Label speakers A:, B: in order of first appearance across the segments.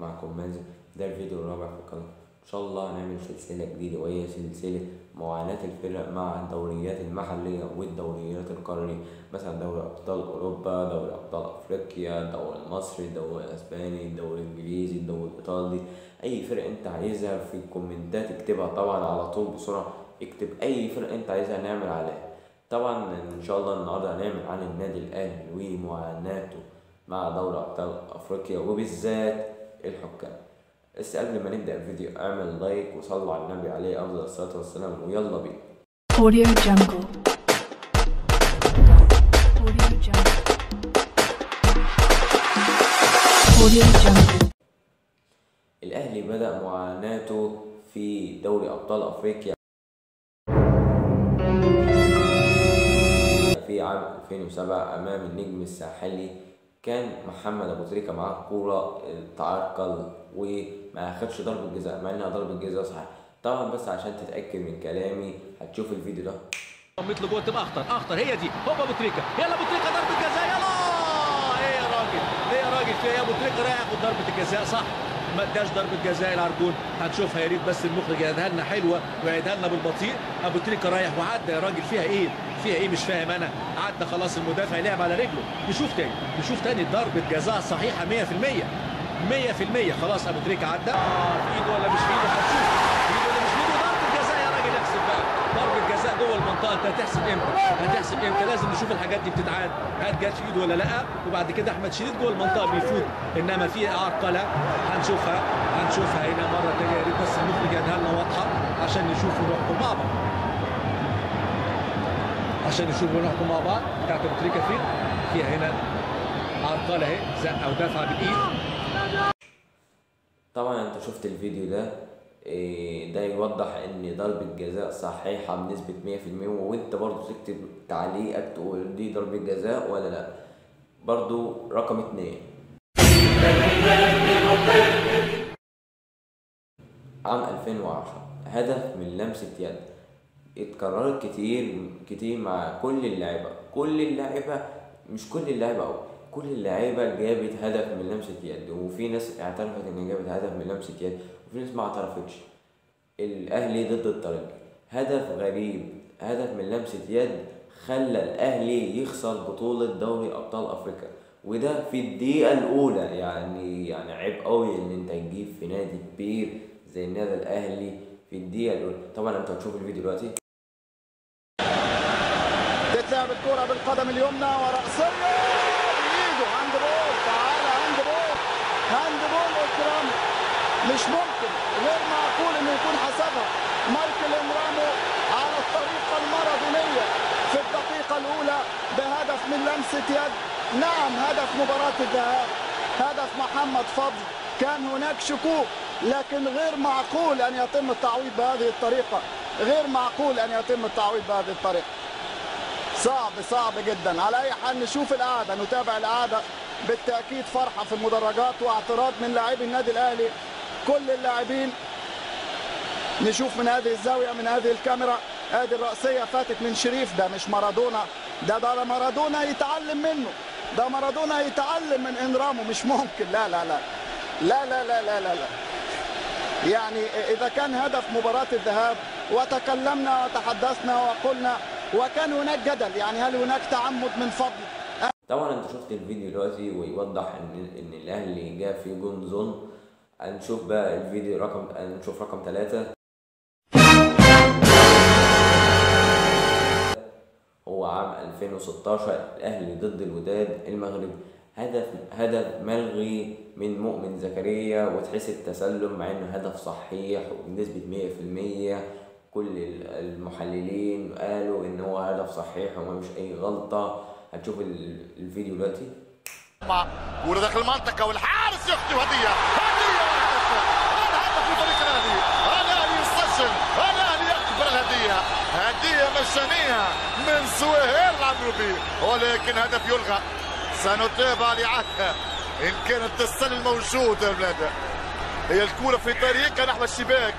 A: معكم مازن ده الفيديو الرابع في القناة إن شاء الله هنعمل سلسلة جديدة وهي سلسلة معاناة الفرق مع الدوريات المحلية والدوريات القارية مثلا دوري أبطال أوروبا دوري أبطال أفريقيا الدوري المصري الدوري الأسباني الدوري الإنجليزي الدوري الإيطالي أي فرق أنت عايزها في الكومنتات اكتبها طبعا على طول بسرعة اكتب أي فرق أنت عايزها نعمل عليها طبعا إن شاء الله النهاردة هنعمل عن النادي الأهلي ومعاناته مع دوري أبطال أفريقيا وبالذات الحكام بس قبل ما نبدأ الفيديو اعمل لايك وصلوا على النبي عليه أفضل الصلاة والسلام ويلا بينا
B: Audio Jungle. Audio Jungle. Audio Jungle.
A: الأهلي بدأ معاناته في دوري أبطال أفريقيا في عام 2007 أمام النجم الساحلي كان محمد أبو تريكة معاه كورة تعرقل وما أخدش ضربة جزاء مع إنها ضربة جزاء صحيح طبعا بس عشان تتأكد من كلامي هتشوف الفيديو ده
C: مثل جول تبقى اخطر اخطر هي دي هوبا ابو تريكه يلا ابو تريكه ضربه جزاء يلا ايه يا راجل ايه يا راجل في ايه يا ابو تريكه رايح ياخد ضربه الجزاء صح ما اداش ضربه جزاء العرجون هنشوفها يا ريت بس المخرج يعيدها لنا حلوه ويعيدها لنا بالبطيء ابو تريكه رايح وعدى يا راجل فيها ايه فيها ايه مش فاهم انا عدى خلاص المدافع لعب على رجله نشوف تاني نشوف تاني ضربه جزاء صحيحه 100% 100% خلاص ابو تريكه عدى اه في ايده ولا مش في ايده هنشوف في ايده ولا مش في ايده ضربه جزاء يا راجل احسب بقى ضربه جزاء جوه المنطقه انت هتحسب امتى هتحسب امتى لازم نشوف الحاجات دي بتتعاد هات جت في ايده ولا لا وبعد كده احمد شريف جوه المنطقه بيفوت انما في عرقله هنشوفها هنشوفها هنا مره ثانيه يا ريت بس المخرج يديها لنا واضحه عشان نشوف ونحكم مع بعض عشان نشوف ونحكم مع بعض بتاعت ابو تريكه فين فيها هنا عرقله اهي زقه ودفعه بالايد
A: طبعا انت شفت الفيديو ده إيه، ده يوضح ان ضربة جزاء صحيحة بنسبة 100% وانت برضو تكتب تعليقك تقول دي ضربة جزاء ولا لا برضو رقم اتنين عام 2010 هدف من لمسة يد اتكررت كتير كتير مع كل اللعيبة كل اللعيبة مش كل اللعيبة أوي كل اللعيبة جابت هدف من لمسة يد وفي ناس اعترفت إن جابت هدف من لمسة يد وفي ناس ما اعترفتش الأهلي ضد الترجي هدف غريب هدف من لمسة يد خلى الأهلي يخسر بطولة دوري أبطال أفريقيا وده في الدقيقة الأولى يعني يعني عيب قوي إن أنت تجيب في نادي كبير زي النادي الأهلي في الدقيقة الأولى طبعا أنت هتشوف الفيديو دلوقتي
D: تتلعب الكرة بالقدم اليمنى ورأسية بإيده هاند بول تعالى هاند بول هاند بول إكرام مش ممكن غير معقول إنه يكون حسبها مايكل إمرامو على الطريقة المارادونية في الدقيقة الأولى بهدف من لمسة يد نعم هدف مباراة الذهاب هدف محمد فضل كان هناك شكوك لكن غير معقول أن يتم التعويض بهذه الطريقة غير معقول أن يتم التعويض بهذه الطريقة صعب صعب جدا على اي حال نشوف القعده نتابع القعده بالتاكيد فرحه في المدرجات واعتراض من لاعبي النادي الاهلي كل اللاعبين نشوف من هذه الزاويه من هذه الكاميرا ادي الراسيه فاتت من شريف ده مش مارادونا ده ده مارادونا يتعلم منه ده مارادونا يتعلم من انرامو مش ممكن لا لا لا لا لا لا لا لا, لا. يعني إذا كان هدف مباراة الذهاب وتكلمنا وتحدثنا وقلنا وكان هناك جدل يعني هل هناك تعمد من فضل
A: طبعا انت شفت الفيديو دلوقتي ويوضح ان ان الاهلي جاب فيه جون ظلم هنشوف بقى الفيديو رقم هنشوف رقم ثلاثة هو عام 2016 الاهلي ضد الوداد المغربي هدف هدف ملغي من مؤمن زكريا وتحسب تسلم مع انه هدف صحيح وبنسبة 100% كل المحللين قالوا ان هو هدف صحيح وما مش اي غلطة هتشوف ال- الفيديو دلوقتي
E: مع كورة داخل المنطقة والحارس يخطي هدية هدية والهدف الهدف لفريق الأهلي الأهلي يسجل الأهلي يقبل الهدية هدية مجانية من سويهير العمروبي ولكن هدف يلغى سنتابع لعادها إن كان التسلل موجود يا بلاد هي الكورة في طريقها نحو الشباك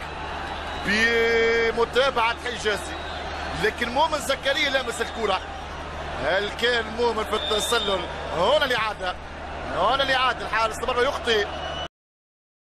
E: بمتابعة حجازي لكن مؤمن زكريا لامس الكرة هل كان مؤمن في التسلل هنا الإعادة هنا الإعادة الحارس مرة يخطئ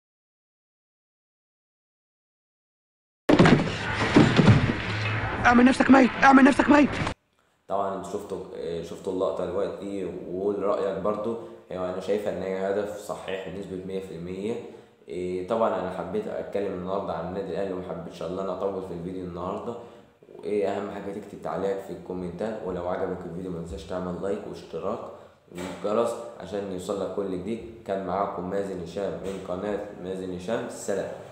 F: اعمل نفسك ميت اعمل نفسك ميت
A: طبعا انتوا شفتوا آه، شفتوا اللقطة دلوقتي وقول رأيك برضو هو انا شايفة ان هي هدف صحيح بنسبة مية في المية إيه، طبعا انا حبيت اتكلم النهارده عن النادي الاهلي ومحبتش ان انا اطول في الفيديو النهارده وايه اهم حاجه تكتب تعليقك في الكومنتات ولو عجبك الفيديو ما تنساش تعمل لايك واشتراك والجرس عشان يوصلك كل جديد كان معاكم مازن هشام من قناه مازن هشام سلام